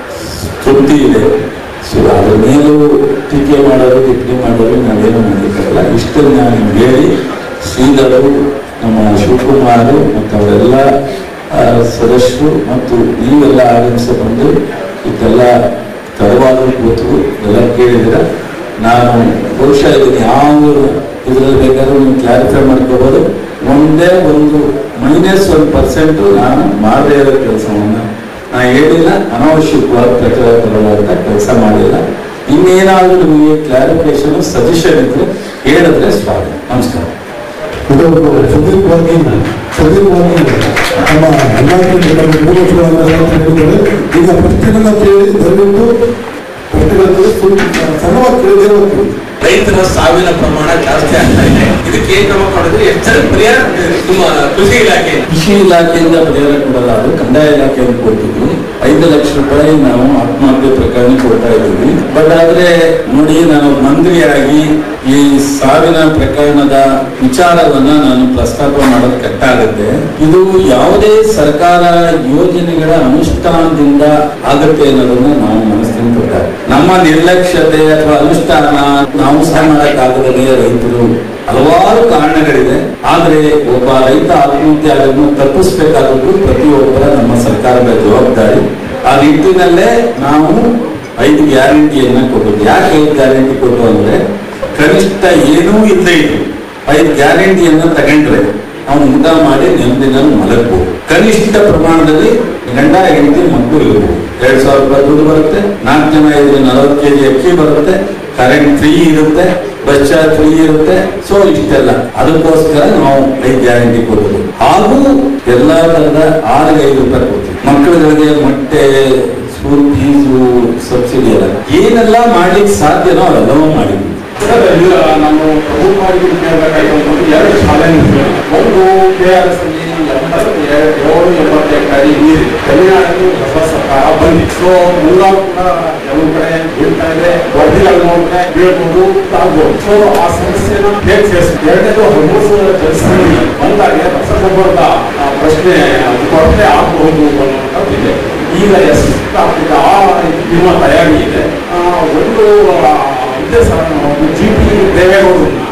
ತೃಪ್ತಿ ಇದೆ ಸೊ ಅದ್ರ ಮೇಲೂ ಟೀಕೆ ಮಾಡೋದು ಟಿಪ್ಪಣಿ ಮಾಡೋದು ನಾವೇನು ಮಾಡಲಿಕ್ಕಾಗಲ್ಲ ಇಷ್ಟನ್ನ ನಿಮ್ಗೆ ಹೇಳಿ ಶ್ರೀಧರು ನಮ್ಮ ಶಿವಕುಮಾರ್ ಮತ್ತು ಅವರೆಲ್ಲ ಆ, ಸದಸ್ಯರು ಮತ್ತು ನೀವೆಲ್ಲ ಆಗಮಿಸಿ ಬಂದು ಇದೆಲ್ಲ ತಡವಾದರೂ ಕೂತು ಎಲ್ಲ ಕೇಳಿದಿರ ನಾನು ಬಹುಶಃ ಇದನ್ನು ಯಾವ ಇದರಲ್ಲಿ ಬೇಕಾದ್ರೂ ನೀವು ಕ್ಲಾರಿಫೈ ಮಾಡ್ಕೋಬೋದು ಒಂದೇ ಒಂದು ಮೈನಸ್ ಒಂದು ಪರ್ಸೆಂಟ್ ನಾನು ಮಾಡದೇ ಇರೋ ಕೆಲಸವನ್ನ ನಾ ಹೇಳಿಲ್ಲ ಅನಾವಶ್ಯಕವಾದ ಪ್ರಚಾರ ತರುವಂತ ಕೆಲಸ ಮಾಡಿಲ್ಲ ಇನ್ನೇನಾದ್ರೂ ನಿಮಗೆ ಕ್ಲಾರಿಫಿಕೇಶನ್ ಸಜೆಷನ್ ಇದ್ರೆ ಹೇಳಿದ್ರೆ ಸ್ವಾಗತ ನಮಸ್ಕಾರ ಇದು ಸುದೀರ್ಘವಾಗಿ ಸುದೀರ್ಘವಾಗಿ ನಮ್ಮ ಇಲಾಖೆ ಮೂರು ವರ್ಷಗಳಿಂದ ಹೇಳಿದ್ದಾರೆ ಈಗ ಪ್ರಶ್ನೆಗಳನ್ನ ಕೇಳಿ ದಯವಿಟ್ಟು ಪ್ರಶ್ನೆಗಳನ್ನು ಸ್ವಲ್ಪ ಸಣ್ಣವಾಗಿ ಕೇಳದೇ ಹೋಗ್ತೀವಿ ರೈತರ ಸಾವಿನ ಪ್ರಮಾಣ ಜಾಸ್ತಿ ಆಗ್ತಾ ಇದೆ ಇದಕ್ಕೆ ಏನ್ ಕ್ರಮ ಮಾಡಿದ್ರೆ ಎಷ್ಟರ ಪರಿಹಾರ ನಿಮ್ಮ ಕೃಷಿ ಇಲಾಖೆ ಕೃಷಿ ಇಲಾಖೆಯಿಂದ ಪರಿಹಾರ ಕೊಡಲ್ಲ ಅದು ಕಂದಾಯ ಇಲಾಖೆಯಿಂದ ಕೊಡ್ತೀವಿ ಐದು ಲಕ್ಷ ರೂಪಾಯಿ ನಾವು ಆತ್ಮಹತ್ಯೆ ಪ್ರಕರಣ ಕೊಡ್ತಾ ಇದ್ದೀವಿ ಬಟ್ ಆದ್ರೆ ನೋಡಿ ನಾನು ಮಂತ್ರಿಯಾಗಿ ಈ ಸಾವಿನ ಪ್ರಕರಣದ ವಿಚಾರವನ್ನ ನಾನು ಪ್ರಸ್ತಾಪ ಮಾಡೋದು ಕಟ್ಟಾಗುತ್ತೆ ಇದು ಯಾವುದೇ ಸರ್ಕಾರ ಯೋಜನೆಗಳ ಅನುಷ್ಠಾನದಿಂದ ಆಗುತ್ತೆ ಅನ್ನೋದನ್ನ ನಾವು ಮನಸ್ಸಿನ ಪ್ರಕಾರ ನಮ್ಮ ನಿರ್ಲಕ್ಷ್ಯತೆ ಅಥವಾ ಅನುಷ್ಠಾನ ನಾವು ಸಹ ಮಾಡಕ್ಕಾಗದೇ ರೈತರು ಹಲವಾರು ಕಾರಣಗಳಿದೆ ಆದ್ರೆ ಒಬ್ಬ ರೈತ ಆತ್ಮಹತ್ಯೆ ಆಗೋದನ್ನು ತಪ್ಪಿಸ್ಬೇಕಾದದ್ದು ಪ್ರತಿಯೊಬ್ಬರ ನಮ್ಮ ಸರ್ಕಾರದ ಜವಾಬ್ದಾರಿ ಆ ನಿಟ್ಟಿನಲ್ಲೇ ನಾವು ಐದು ಗ್ಯಾರಂಟಿಯನ್ನ ಕೊಟ್ಟಿದ್ವಿ ಯಾಕೆ ಐದು ಗ್ಯಾರಂಟಿ ಕೊಟ್ಟು ಅಂದ್ರೆ ಕನಿಷ್ಠ ಏನೂ ಇಲ್ಲದೆ ಇದ್ರು ಐದು ಗ್ಯಾರಂಟಿಯನ್ನ ತಗೊಂಡ್ರೆ ಅವನು ಊಟ ಮಾಡಿ ನೆಮ್ಮದಿನಲ್ಲಿ ಮಲಗಬಹುದು ಕನಿಷ್ಠ ಪ್ರಮಾಣದಲ್ಲಿ ಗಂಡ ಹೆಂಡತಿ ಮಕ್ಕಳು ಇರಬಹುದು ಎರಡ್ ಸಾವಿರ ರೂಪಾಯಿ ದುಡ್ಡು ಬರುತ್ತೆ ನಾಲ್ಕು ಜನ ಇದ್ರೆ ನಲವತ್ತು ಕೆಜಿ ಅಕ್ಕಿ ಬರುತ್ತೆ ಕರೆಂಟ್ ಫ್ರೀ ಇರುತ್ತೆ ಬಸ್ ಚಾರ್ಜ್ ಫ್ರೀ ಇರುತ್ತೆ ಸೊ ಇಷ್ಟೆಲ್ಲ ಅದಕ್ಕೋಸ್ಕರ ನಾವು ಐದು ಗ್ಯಾರಂಟಿ ಕೊಡೋದು ಹಾಗೂ ಎಲ್ಲಾ ತರದ ಆರಿಗೆ ಐದು ರೂಪಾಯಿ ಕೊಡ್ತೀವಿ ಮಕ್ಕಳುಗಳಿಗೆ ಮೊಟ್ಟೆ ಸ್ಕೂಲ್ ಫೀಸು ಸಬ್ಸಿಡಿ ಎಲ್ಲ ಏನೆಲ್ಲ ಮಾಡ್ಲಿಕ್ಕೆ ಸಾಧ್ಯನೋ ಅವೆಲ್ಲವೂ ಮಾಡಿದ್ವಿ ಸರ್ ಈಗ ನಾನು ಪ್ರಮುಖವಾಗಿ ಕೇಳಬೇಕಾಗಿರುವಂಥದ್ದು ಎರಡು ಚಾಲೆಂಜ್ ಒಂದು ಕೆ ಆರ್ ಎಸ್ ಅಲ್ಲಿ ಎಂಬತ್ತು ಏಳು ಎಂಬತ್ತೆಂಟು ಅಡಿ ನೀರು ತಮಿಳುನಾಡಲ್ಲಿ ಹೊಸ ಸರ್ಕಾರ ಬಂದಿತ್ತು ಸೊ ಮುಂಗಾರು ಕೂಡ ಕೆಲವು ಕಡೆ ಬೀಳ್ತಾ ಇದೆ ವರದಿಗಳು ನೋಡಿದ್ರೆ ಬೀಳ್ಬೋದು ಆಗ್ಬೋದು ಸೊ ಆ ಸಮಸ್ಯೆನ ಹೇಗೆ ಸೇರಿಸಿ ಎರಡನೇದು ಹರ್ಮೋಸ್ ಜಲಸಂಧಿ ಬಂದಾಗ ರಸಗೊಬ್ಬರದ ಆ, ಪ್ರಶ್ನೆ ಅದು ಕೊರತೆ ಆಗಬಹುದು ಅನ್ನುವಂಥದ್ದು ಇದೆ ಈಗ ಎಷ್ಟು ಆಗ್ತಿದೆ ಆ ನಿಮ್ಮ ತಯಾರಿ ಇದೆ ಆ, ಒಂದು ಆ, ಇದೆ ಸರ್ ಒಂದು ಜಿ ಪಿ ದೇವೇಗೌಡರನ್ನ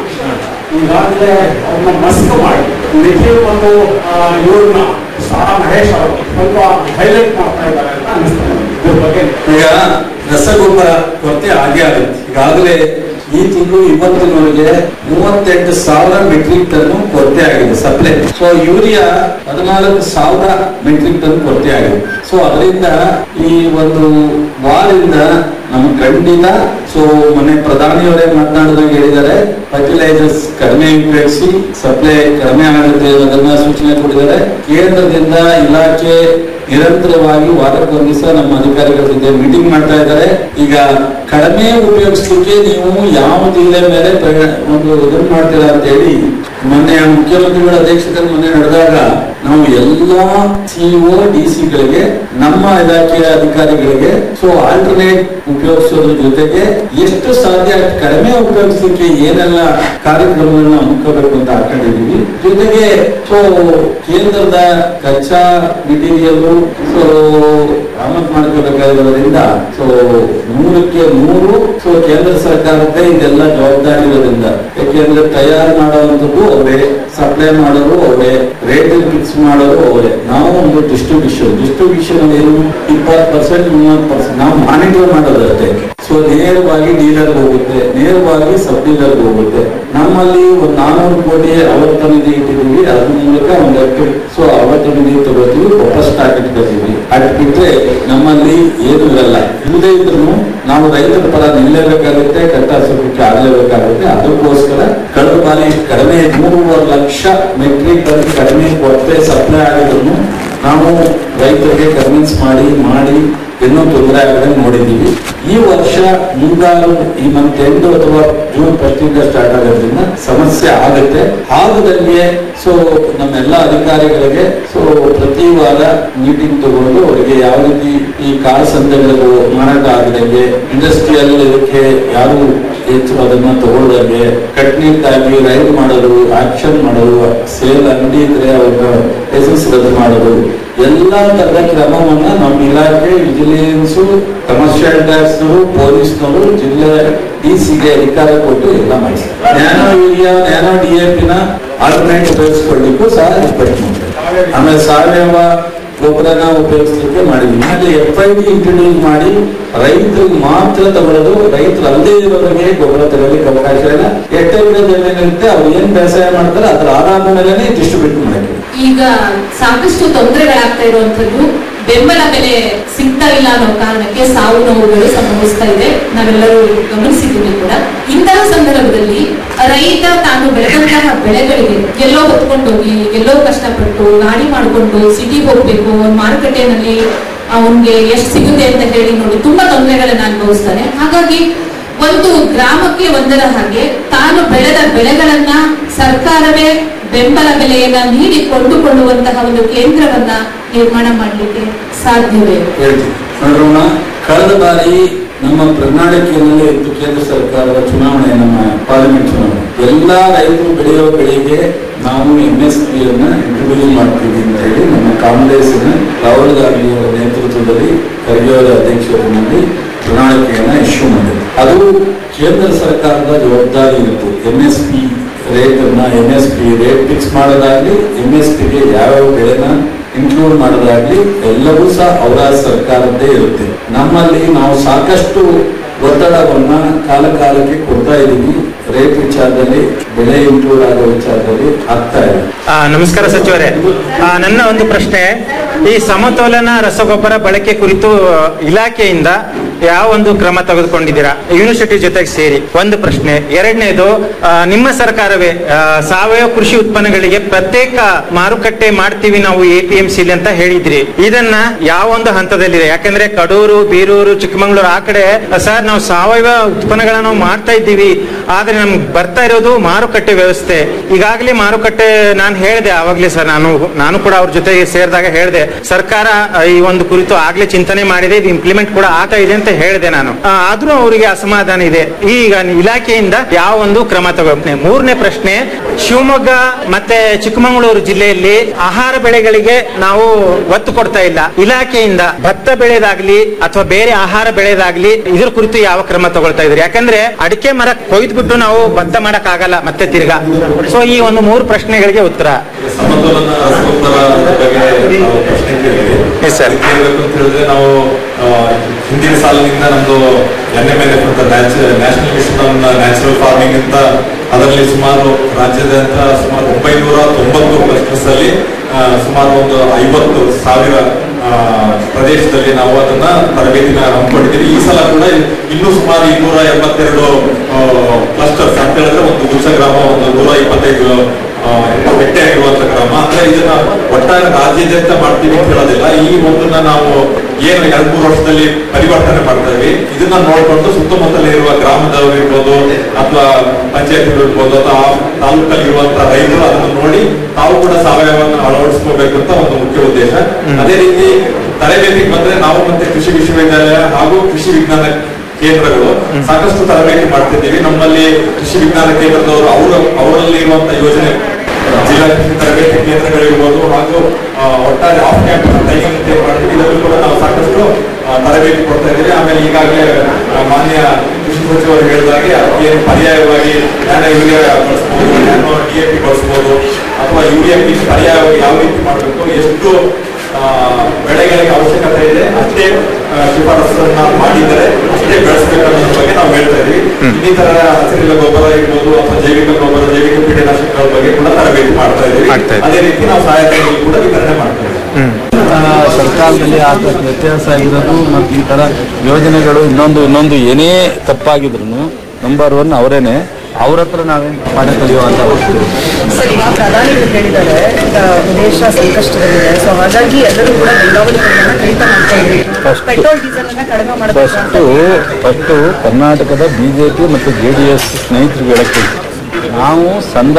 ಈಗಾಗಲೇ ಅವ್ರನ್ನ ಮಸ್ಕ್ ಮಾಡಿ ನಿಖಿಲ್ ಮತ್ತು ಆ, ಇವ್ರನ್ನ ಸಾರಾ ಮಹೇಶ್ ಅವರು ಸ್ವಲ್ಪ ಹೈಲೈಟ್ ಮಾಡ್ತಾ ಇದ್ದಾರೆ ಅಂತ ಅನಿಸ್ತದೆ ಇದ್ರ ಬಗ್ಗೆ ಈಗ ರಸಗೊಬ್ಬರ ಕೊರತೆ ಆಗೇ ಆಗುತ್ತೆ ಈಗಾಗಲೇ ಈ ತಿಂಗಳು ಇವತ್ತಿನವರೆಗೆ ಮೂವತ್ತೆಂಟು ಸಾವಿರ ಮೆಟ್ರಿಕ್ ಟನ್ ಕೊರತೆ ಆಗಿದೆ ಸಪ್ಲೈ ಸೊ ಯೂರಿಯಾ ಹದಿನಾಲ್ಕು ಸಾವಿರ ಮೆಟ್ರಿಕ್ ಟನ್ ಕೊರತೆ ಆಗಿದೆ ಸೊ ಅದರಿಂದ ಈ ಒಂದು ವಾರದಿಂದ ನಮ್ಗೆ ಖಂಡಿತ ಸೊ ಮೊನ್ನೆ ಪ್ರಧಾನಿಯವರೇ ಮಾತನಾಡಿದಾಗ ಹೇಳಿದ್ದಾರೆ ಫರ್ಟಿಲೈಸರ್ಸ್ ಕಡಿಮೆ ಉಪಯೋಗಿಸಿ ಸಪ್ಲೈ ಕಡಿಮೆ ಆಗುತ್ತೆ ಅನ್ನೋದನ್ನ ಸೂಚನೆ ಕೊಟ್ಟಿದ್ದಾರೆ ಕೇಂದ್ರದಿಂದ ಇಲಾಖೆ ನಿರಂತರವಾಗಿ ವಾರಕ್ಕೊಂದು ದಿವಸ ನಮ್ಮ ಅಧಿಕಾರಿಗಳ ಜೊತೆ ಮೀಟಿಂಗ್ ಮಾಡ್ತಾ ಇದ್ದಾರೆ ಈಗ ಕಡಿಮೆ ಉಪಯೋಗಿಸ್ಲಿಕ್ಕೆ ನೀವು ಯಾವ ಜಿಲ್ಲೆ ಮೇಲೆ ಪ್ರ- ಒಂದು ಇದನ್ನ ಮಾಡ್ತೀರಾ ಅಂತ ಹೇಳಿ ಮೊನ್ನೆ ಮುಖ್ಯಮಂತ್ರಿಗಳ ಅಧ್ಯಕ್ಷತೆಯಲ್ಲಿ ಮೊನ್ನೆ ನಡೆದಾಗ ನಾವು ಎಲ್ಲಾ ಸಿಇಒ ಡಿ ಸಿಗಳಿಗೆ ನಮ್ಮ ಇಲಾಖೆಯ ಅಧಿಕಾರಿಗಳಿಗೆ ಸೊ ಆಲ್ಟರ್ನೇಟ್ ಉಪಯೋಗಿಸೋದ್ರ ಜೊತೆಗೆ ಎಷ್ಟು ಸಾಧ್ಯ ಅಷ್ಟು ಕಡಿಮೆ ಉಪಯೋಗಿಸ್ಲಿಕ್ಕೆ ಏನೆಲ್ಲ ಕಾರ್ಯಕ್ರಮಗಳನ್ನ ಹಮ್ಮಿಕೋಬೇಕು ಅಂತ ಹಾಕೊಂಡಿದೀವಿ ಜೊತೆಗೆ ಸೊ ಕೇಂದ್ರದ ಕಚ್ಚಾ ಮೆಟೀರಿಯಲ್ ಸೊ ಆಮದು ಮಾಡ್ಕೋಬೇಕಾಗಿರೋದ್ರಿಂದ ಸೊ ನೂರಕ್ಕೆ ನೂರು ಸೊ ಕೇಂದ್ರ ಸರ್ಕಾರಕ್ಕೆ ಇದೆಲ್ಲ ಜವಾಬ್ದಾರಿ ಇರೋದ್ರಿಂದ ಯಾಕೆಂದ್ರೆ ತಯಾರು ಮಾಡುವಂಥದ್ದು ಅವರೇ ಸಪ್ಲೈ ಮಾಡೋರು ಅವರೇ ರೇಟ್ ಫಿಕ್ಸ್ ಮಾಡೋರು ಅವರೇ ನಾವು ಒಂದು ಡಿಸ್ಟ್ರಿಬ್ಯೂಷನ್ ಡಿಸ್ಟ್ರಿಬ್ಯೂಷನ್ ಏನು ಇಪ್ಪತ್ತು ಪರ್ಸೆಂಟ್ ಮೂವತ್ತು ಪರ್ಸೆಂಟ್ ನಾವು ಮಾನಿಟರ್ ಮಾಡೋದಷ್ಟೇ ಸೊ ನೇರವಾಗಿ ಡೀಲರ್ ಹೋಗುತ್ತೆ ನೇರವಾಗಿ ಸಬ್ ಡೀಲರ್ ಹೋಗುತ್ತೆ ನಮ್ಮಲ್ಲಿ ಒಂದು ನಾನೂರು ಕೋಟಿ ಅವತ್ತ ನಿಧಿ ಇಟ್ಟಿದ್ದೀವಿ ಅದ್ರ ಮೂಲಕ ಒಂದಷ್ಟು ಸೊ ಅವತ್ತ ನಿಧಿ ತಗೋತೀವಿ ವಾಪಸ್ ಸ್ಟಾಕ್ ಇಟ್ಕೋತೀವಿ ಅಟ್ ಬಿಟ್ರೆ ನಮ್ಮಲ್ಲಿ ಏನು ಇರಲ್ಲ ಇಲ್ಲದೆ ಇದ್ರು ನಾವು ರೈತರ ಪರ ನಿಲ್ಲೇಬೇಕಾಗುತ್ತೆ ಕಟ್ಟಾಸೋದಕ್ಕೆ ಆಗಲೇಬೇಕಾಗುತ್ತೆ ಅದಕ್ಕೋಸ್ಕರ ಕಳೆದ ಬಾರಿ ಇಷ್ಟು ಕಡಿಮೆ ಮೂರುವರೆ ಲಕ್ಷ ಮೆಟ್ರಿಕ್ ಟನ್ ಕಡಿಮೆ ಕೊರತೆ ಸಪ್ಲೈ ಆಗಿದ್ರು ನಾವು ರೈತರಿಗೆ ಕನ್ವಿನ್ಸ್ ಮಾಡಿ ಮಾಡಿ ಇನ್ನೂ ತೊಂದರೆ ಆಗದೆ ನೋಡಿದ್ದೀವಿ ಈ ವರ್ಷ ಮುಂಗಾರು ಈ ಮಂತ್ ಎಂಡ್ ಅಥವಾ ಜೂನ್ ಫಸ್ಟ್ ಇಂದ ಸ್ಟಾರ್ಟ್ ಆಗೋದ್ರಿಂದ ಸಮಸ್ಯೆ ಆಗುತ್ತೆ ಆಗದಂಗೆ ಸೊ ನಮ್ಮೆಲ್ಲ ಅಧಿಕಾರಿಗಳಿಗೆ ಸೊ ಪ್ರತಿ ವಾರ ಮೀಟಿಂಗ್ ತಗೊಂಡು ಅವರಿಗೆ ಯಾವ ರೀತಿ ಈ ಕಾಳು ಸಂತೆಗಳು ಮಾರಾಟ ಆಗದಂಗೆ ಇಂಡಸ್ಟ್ರಿಯಲ್ ಇದಕ್ಕೆ ಯಾರು ಹೆಚ್ಚು ಅದನ್ನ ತಗೊಳ್ದಂಗೆ ಕಟ್ನಿಟ್ಟಾಗಿ ರೈಡ್ ಮಾಡೋದು ಆಕ್ಷನ್ ಮಾಡೋದು ಸೇಲ್ ಅಂಗಡಿ ಇದ್ರೆ ಅವ್ರ ಲೈಸೆನ್ಸ್ ರದ್ದು ಮಾಡೋದು ಎಲ್ಲಾ ತರದ ಕ್ರಮವನ್ನ ನಮ್ಮ ಇಲಾಖೆ ವಿಜಿಲೆನ್ಸ್ ಕಮರ್ಷಿಯಲ್ ಟ್ಯಾಕ್ಸ್ ಪೊಲೀಸ್ನವರು ಜಿಲ್ಲೆ ಡಿ ಸಿಗೆ ಅಧಿಕಾರ ಕೊಟ್ಟು ಎಲ್ಲ ಮಾಡಿಸ್ತಾರೆ nano urea nano D A ಪಿನ ಆಲ್ಟರ್ನೇಟ್ ಉಪಯೋಗಿಸ್ಕೊಳ್ಳಿಕ್ಕೂ ಸಹ ರಿಕ್ವೆಸ್ಟ್ ಮಾಡ್ತಾರೆ ಆಮೇಲೆ ಸಾವಯವ ಗೊಬ್ಬರನ ಉಪಯೋಗಿಸ್ಲಿಕ್ಕೆ ಮಾಡಿದ್ವಿ ಆಮೇಲೆ ಎಫ್ ಐ ಡಿ ಇಂಟ್ರೊಡ್ಯೂಸ್ ಮಾಡಿ ರೈತರಿಗೆ ಮಾತ್ರ ತಗೊಳ್ಳೋದು ರೈತರು ಅಲ್ಲದೆ ಇರೋರಿಗೆ ಗೊಬ್ಬರ ತಗೊಳ್ಳಿಕ್ಕೆ ಅವಕಾಶ ಇಲ್ಲ ಎಷ್ಟೇ ಜಮೀನಿರುತ್ತೆ ಅವ್ರು ಏನ್ ಬೇಸಾಯ ಮಾಡ್ತಾರೆ ಅದ್ರ ಆಧಾರದ ಮೇಲೆ ಡಿಸ್ಟ್ರಿಬ್ಯೂಟ್ ಮಾಡಕ್ಕೆ ಈಗ ಸಾಕಷ್ಟು ತೊಂದರೆಗಳಾಗ್ತಾ ಇರುವಂತದ್ದು ಬೆಂಬಲ ಬೆಲೆ ಸಿಗ್ತಾ ಇಲ್ಲ ಅನ್ನೋ ಕಾರಣಕ್ಕೆ ಸಾವು ನೋವುಗಳು ಸಂಭವಿಸ್ತಾ ಇದೆ ನಾವೆಲ್ಲರೂ ಗಮನಿಸಿದ್ದೀವಿ ಕೂಡ ಇಂತಹ ಸಂದರ್ಭದಲ್ಲಿ ರೈತ ತಾನು ಬೆಳೆದಂತಹ ಬೆಳೆಗಳಿಗೆ ಎಲ್ಲೋ ಹೊತ್ಕೊಂಡೋಗಿ ಎಲ್ಲೋ ಕಷ್ಟಪಟ್ಟು ಗಾಡಿ ಮಾಡಿಕೊಂಡು ಸಿಟಿಗೆ ಹೋಗ್ಬೇಕು ಅವ್ನ್ ಮಾರುಕಟ್ಟೆನಲ್ಲಿ ಅವನ್ಗೆ ಎಷ್ಟು ಸಿಗುತ್ತೆ ಅಂತ ಹೇಳಿ ನೋಡಿ ತುಂಬಾ ತೊಂದರೆಗಳನ್ನ ಅನುಭವಿಸ್ತಾನೆ ಹಾಗಾಗಿ ಒಂದು ಗ್ರಾಮಕ್ಕೆ ಒಂದರ ಹಾಗೆ ತಾನು ಬೆಳೆದ ಬೆಳೆಗಳನ್ನ ಸರ್ಕಾರವೇ ಬೆಂಬಲ ಬೆಲೆಯನ್ನ ನೀಡಿ ಕೊಂಡುಕೊಳ್ಳುವಂತಹ ಒಂದು ಕೇಂದ್ರವನ್ನ ನಿರ್ಮಾಣ ಮಾಡಲಿಕ್ಕೆ ಸಾಧ್ಯವೇ ಹೇಳ್ತೀವಿ ನೋಡೋಣ ಕಳೆದ ಬಾರಿ ನಮ್ಮ ಪ್ರಣಾಳಿಕೆಯಲ್ಲಿ ಇತ್ತು ಕೇಂದ್ರ ಸರ್ಕಾರದ ಚುನಾವಣೆ ನಮ್ಮ ಪಾರ್ಲಿಮೆಂಟ್ ಚುನಾವಣೆ ಎಲ್ಲಾ ರೈತರು ಬೆಳೆಯುವ ಬೆಳೆಗೆ ನಾವು ಎಂ ಎಸ್ ಪಿ ಅನ್ನ ಇಂಟ್ರೊಡ್ಯೂಸ್ ಮಾಡ್ತೀವಿ ಅಂತ ಹೇಳಿ ನಮ್ಮ ಕಾಂಗ್ರೆಸ್ನ ರಾಹುಲ್ ಗಾಂಧಿ ಅವರ ನೇತೃತ್ವದಲ್ಲಿ ಖರ್ಗೆ ಅವರ ಅಧ್ಯಕ್ಷತೆಯಲ್ಲಿ ಪ್ರಣಾಳಿಕೆಯನ್ನ ಇಶ್ಯೂ ಮಾಡಿದ್ರು ಅದು ಕೇಂದ್ರ ಸರ್ಕಾರದ ಜವಾಬ್ದಾರಿ ಇರುತ್ತೆ ಎಂ ಎಸ್ ಪಿ ರೇಟ್ ಅನ್ನ M S P rate fix ಮಾಡೋದಾಗ್ಲಿ ಎಂ ಎಸ್ ಪಿಗೆ ಯಾವ್ಯಾವ ಬೆಳೆನ ಇನ್ಕ್ಲೂಡ್ ಮಾಡೋದಾಗ್ಲಿ ಎಲ್ಲವೂ ಸಹ ಅವರ ಸರ್ಕಾರದ್ದೇ ಇರುತ್ತೆ ನಮ್ಮಲ್ಲಿ ನಾವು ಸಾಕಷ್ಟು ಒತ್ತಡವನ್ನ ಕಾಲ ಕಾಲಕ್ಕೆ ಕೊಡ್ತಾ ಇದೀವಿ ರೇಟ್ ವಿಚಾರದಲ್ಲಿ ಬೆಲೆ ಇನ್ಕ್ಲೂಡ್ ಆಗೋ ವಿಚಾರದಲ್ಲಿ ಆಗ್ತಾ ಇದೆ ಆ, ನಮಸ್ಕಾರ ಸಚಿವರೇ ಆ, ನನ್ನ ಒಂದು ಪ್ರಶ್ನೆ ಈ ಸಮತೋಲನ ರಸಗೊಬ್ಬರ ಬಳಕೆ ಕುರಿತು ಇಲಾಖೆಯಿಂದ ಯಾವ ಒಂದು ಕ್ರಮ ತೆಗೆದುಕೊಂಡಿದ್ದೀರಾ ಯೂನಿವರ್ಸಿಟಿ ಜೊತೆಗೆ ಸೇರಿ ಒಂದು ಪ್ರಶ್ನೆ ಎರಡನೇದು ಆ, ನಿಮ್ಮ ಸರ್ಕಾರವೇ ಆ, ಸಾವಯವ ಕೃಷಿ ಉತ್ಪನ್ನಗಳಿಗೆ ಪ್ರತ್ಯೇಕ ಮಾರುಕಟ್ಟೆ ಮಾಡ್ತೀವಿ ನಾವು ಎ ಪಿ ಎಂ ಸಿ ಅಂತ ಹೇಳಿದ್ರಿ ಇದನ್ನ ಯಾವ ಒಂದು ಹಂತದಲ್ಲಿದೆ ಯಾಕಂದ್ರೆ ಕಡೂರು ಬೀರೂರು ಚಿಕ್ಕಮಂಗ್ಳೂರು ಆ ಕಡೆ ಸರ್ ನಾವು ಸಾವಯವ ಉತ್ಪನ್ನಗಳನ್ನ ನಾವು ಮಾಡ್ತಾ ಇದ್ದೀವಿ ಆದ್ರೆ ನಮ್ಗೆ ಬರ್ತಾ ಇರೋದು ಮಾರುಕಟ್ಟೆ ವ್ಯವಸ್ಥೆ ಈಗಾಗಲೇ ಮಾರುಕಟ್ಟೆ ನಾನು ಹೇಳಿದೆ ಆವಾಗ್ಲೇ ಸರ್ ನಾನು ನಾನು ಕೂಡ ಅವ್ರ ಜೊತೆಗೆ ಸೇರಿದಾಗ ಹೇಳಿದೆ ಸರ್ಕಾರ ಆ, ಈ ಒಂದು ಕುರಿತು ಆಗ್ಲೇ ಚಿಂತನೆ ಮಾಡಿದೆ ಇದು ಇಂಪ್ಲಿಮೆಂಟ್ ಕೂಡ ಆಗ್ತಾ ಇದೆ ಅಂತ ಹೇಳಿದೆ ನಾನು ಆ, ಆದ್ರೂ ಅವರಿಗೆ ಅಸಮಾಧಾನ ಇದೆ ಈಗ ಇಲಾಖೆಯಿಂದ ಯಾವ ಒಂದು ಕ್ರಮ ತಗೋಬೇಕು ಮೂರನೇ ಪ್ರಶ್ನೆ ಶಿವಮೊಗ್ಗ ಮತ್ತೆ ಚಿಕ್ಕಮಗಳೂರು ಜಿಲ್ಲೆಯಲ್ಲಿ ಆಹಾರ ಬೆಳೆಗಳಿಗೆ ನಾವು ಒತ್ತು ಕೊಡ್ತಾ ಇಲ್ಲ ಇಲಾಖೆಯಿಂದ ಭತ್ತ ಬೆಳೆದಾಗ್ಲಿ ಅಥವಾ ಬೇರೆ ಆಹಾರ ಬೆಳೆದಾಗ್ಲಿ ಇದ್ರ ಕುರಿತು ಯಾವ ಕ್ರಮ ತಗೊಳ್ತಾ ಇದ್ರಿ ಯಾಕಂದ್ರೆ ಅಡಿಕೆ ಮರ ಕೊಯ್ದ್ಬಿಟ್ಟು ನಾವು ಭತ್ತ ಮಾಡಕ್ ಆಗಲ್ಲ ಮತ್ತೆ ತಿರ್ಗಾ ಸೊ ಈ ಒಂದು ಮೂರು ಪ್ರಶ್ನೆಗಳಿಗೆ ಉತ್ತರ ಸಮತೋಲನ ರಸಗೊಬ್ಬರ ಬಗ್ಗೆ ನಾವು ಪ್ರಶ್ನೆ ಕೇಳಿದ್ವಿ Yes, sir. ಅದಕ್ಕೆ ಹೇಳ್ಬೇಕು ಅಂತ ಹೇಳಿದ್ರೆ ನಾವು ಆ, ಹಿಂದಿನ ಸಾಲಿನಿಂದ ನಮ್ದು ಎನ್ ಎಂ ಎಲ್ ಎಫ್ ಅಂತ national mission on natural farming ಅಂತ ಅದರಲ್ಲಿ ಸುಮಾರು ರಾಜ್ಯದಾದ್ಯಂತ ಸುಮಾರು ಒಂಬೈನೂರ ತೊಂಬತ್ತು ಕ್ಲಸ್ಟರ್ಸ್ ಅಲ್ಲಿ ಆ, ಸುಮಾರು ಒಂದು ಐವತ್ತು ಸಾವಿರ ಆ, ಪ್ರದೇಶದಲ್ಲಿ ನಾವು ಅದನ್ನ ತರಬೇತಿನ ಹಮ್ಮಿಕೊಂಡಿದ್ದೀವಿ ಈ ಸಲ ಕೂಡ ಇನ್ನೂ ಸುಮಾರು ಇನ್ನೂರ ಎಂಬತ್ತೆರಡು ಕ್ಲಸ್ಟರ್ಸ್ ಅಂತ ಹೇಳಿದ್ರೆ ಒಂದು ಗುಚ್ಚ ಗ್ರಾಮ ಒಂದು ನೂರ ಇಪ್ಪತ್ತೈದು ಆ, ಬೆಟ್ಟೆ ಆಗಿರುವಂತ ಗ್ರಾಮ ಅಂದ್ರೆ ಇದನ್ನ ಒಟ್ಟಾರೆ ರಾಜ್ಯಾದ್ಯಂತ ಮಾಡ್ತೀವಿ ಅಂತ ಹೇಳೋದಿಲ್ಲ ಈ ಒಂದನ್ನ ನಾವು ಏನು ಎರಡ್ ಮೂರು ವರ್ಷದಲ್ಲಿ ಪರಿವರ್ತನೆ ಮಾಡ್ತಾ ಇದ್ವಿ ಇದನ್ನ ನೋಡ್ಕೊಂಡು ಸುತ್ತಮುತ್ತಲೇ ಇರುವ ಗ್ರಾಮದವರು ಇರ್ಬೋದು ಅಥವಾ ಪಂಚಾಯತ್ ಇರ್ಬೋದು ಅಥವಾ ಆ ತಾಲೂಕಲ್ಲಿ ಇರುವಂತಹ ರೈತರು ಅದನ್ನು ನೋಡಿ ತಾವು ಕೂಡ ಸಾವಯವನ್ನ ಅಳವಡಿಸ್ಕೋಬೇಕು ಅಂತ ಒಂದು ಮುಖ್ಯ ಉದ್ದೇಶ ಅದೇ ರೀತಿ ತರಬೇತಿಗೆ ಬಂದ್ರೆ ನಾವು ಮತ್ತೆ ಕೃಷಿ ವಿಶ್ವವಿದ್ಯಾಲಯ ಹಾಗೂ ಕೃಷಿ ವಿಜ್ಞಾನ ಕೇಂದ್ರಗಳು ಸಾಕಷ್ಟು ತರಬೇತಿ ಮಾಡ್ತಿದ್ದೀವಿ ನಮ್ಮಲ್ಲಿ ಕೃಷಿ ವಿಜ್ಞಾನ ಕೇಂದ್ರದವರು ಅವರು ಅವರಲ್ಲಿ ಇರುವಂತಹ ಯೋಜನೆ ಜಿಲ್ಲಾ ಕೃಷಿ ತರಬೇತಿ ಕೇಂದ್ರಗಳಿರ್ಬೋದು ಹಾಗೂ ಆ, ಒಟ್ಟಾರೆ ಆಫ್ ಕ್ಯಾಂಪ್ ಕೈಗೊಂಡು ಮಾಡ್ತೀವಿ ಇದರಲ್ಲೂ ಕೂಡ ನಾವು ಸಾಕಷ್ಟು ಆ, ತರಬೇತಿ ಕೊಡ್ತಾ ಇದ್ದೀವಿ ಆಮೇಲೆ ಈಗಾಗಲೇ ಆ, ಮಾನ್ಯ ಕೃಷಿ ಸಚಿವರು ಹೇಳಿದಾಗೆ ಏನು ಪರ್ಯಾಯವಾಗಿ ನ್ಯಾನೋ ಯೂರಿಯಾ ಬಳಸ್ಬೋದು ನ್ಯಾನೋ ಡಿ ಎ ಪಿ ಬಳಸ್ಬೋದು ಅಥವಾ ಯೂರಿಯಾ ಪಿ ಪರ್ಯಾಯವಾಗಿ ಯಾವ ರೀತಿ ಮಾಡಬೇಕು ಎಷ್ಟು ಆ, ಬೆಳೆಗಳಿಗೆ ಅವಶ್ಯಕತೆ ಇದೆ ಅಷ್ಟೇ ಆ, ಶಿಫಾರಸನ್ನ ಮಾಡಿದರೆ ಅಷ್ಟೇ ಬೆಳೆಸಬೇಕು ಅನ್ನೋದ್ರ ಬಗ್ಗೆ ನಾವು ಹೇಳ್ತಾ ಇದೀವಿ ಇನ್ನಿತರ ಹಸಿರಿನ ಗೊಬ್ಬರ ಇರ್ಬೋದು ಅಥವಾ ಜೈವಿಕ ಗೊಬ್ಬರ ಜೈವಿಕ ಕೀಟನಾಶಕಗಳ ಬಗ್ಗೆ ಕೂಡ ತರಬೇತಿ ಮಾಡ್ತಾ ಇದೀವಿ ಮಾಡ್ತಾ ಇದ್ದೀವಿ. ಅದೇ ರೀತಿ ನಾವು ಸಹಾಯಧನಗಳು ಕೂಡ ವಿತರಣೆ ಮಾಡ್ತಾ ಇದ್ದೀವಿ ಆ, ಸರ್ಕಾರದಲ್ಲಿ ಆದ ವ್ಯತ್ಯಾಸ ಆಗಿರೋದು ಮತ್ತು ಈ ಥರ ಯೋಜನೆಗಳು ಇನ್ನೊಂದು ಇನ್ನೊಂದು ಏನೇ ತಪ್ಪಾಗಿದ್ರು ನಂಬರ್ ಒನ್ ಅವರೇನೆ ಅವ್ರ ಹತ್ರ ನಾವೇನು ಪಾಠ ಕಲಿಯುವಂತ ವಸ್ತು ಸರ್ ಈಗ ಪ್ರಧಾನಿಗಳು ಹೇಳಿದ್ದಾರೆ ಈಗ ದೇಶ ಸಂಕಷ್ಟದಲ್ಲಿದೆ ಸೊ ಹಾಗಾಗಿ ಎಲ್ಲರೂ ಕೂಡ ಬೆಂಗಾವಲಿ ಕಡೆಯನ್ನ ಕಡಿತ ಮಾಡ್ತಾ ಇದ್ರಿ First- ಪೆಟ್ರೋಲ್ ಡೀಸೆಲ್ ಅನ್ನ ಕಡಿಮೆ ಮಾಡಬೇಕು ಅಂತ ಫಸ್ಟು ಫಸ್ಟು ಕರ್ನಾಟಕದ ಬಿ ಜೆ ಪಿ ಮತ್ತು ಜೆ ಡಿ ಎಸ್ ಸ್ನೇಹಿತರಿಗೆ ಹೇಳಕ್ಕೆ ನಾವು ಸಂದ